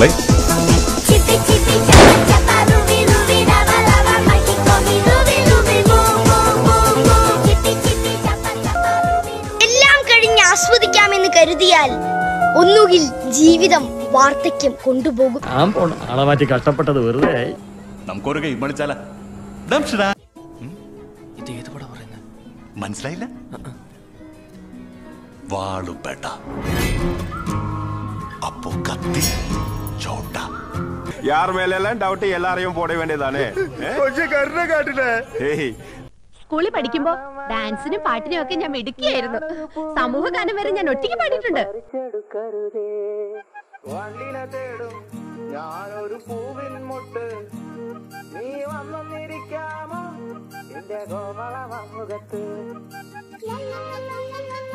മക്കളെ Chippy chippy chapa chapa ruby ruby lava lava Mikey call me ruby ruby boom boom boom boom Chippy chippy chapa chapa ruby എല്ലാം കഴിഞ്ഞ് ആസ്വദിക്കാമെന്ന് കരുതിയാൽ ഒന്നുകിൽ ജീവിതം വാർദ്ധക്യം കൊണ്ടുപോകും ഞാൻ പോണ ആളെ മാറ്റി കഷ്ടപ്പെട്ടത് വെറുതെ ആയി നമുക്കൊരു ഗെയിം കളിച്ചാലാ ദംഷിടാ. ഇത് ഏത് പടം പറയുന്നത് മനസ്സിലായില്ല വാളുപേട്ട അപ്പോ കത്തി ചോട്ട யார் மேல எல்லாம் டவுட் எல்லாரையும் போட வேண்டியதானே கொஞ்சம் கருணை காட்டுல ஏய் സ്കൂളിൽ പഠിക്കുമ്പോ ഡാൻസിനും പാട്ടിനും ഒക്കെ ഞാൻ മിടുക്കിയായിരുന്നു സമൂഹ ഗാനം വരെ ഞാൻ ഒറ്റയ്ക്ക് പാടിയിട്ടുണ്ട് ഞാനൊരു പൂവിൻ മുട്ട് നീ വന്നിരിക്കാമോ എന്റെ കോമള മുഖത്ത് la la la la la la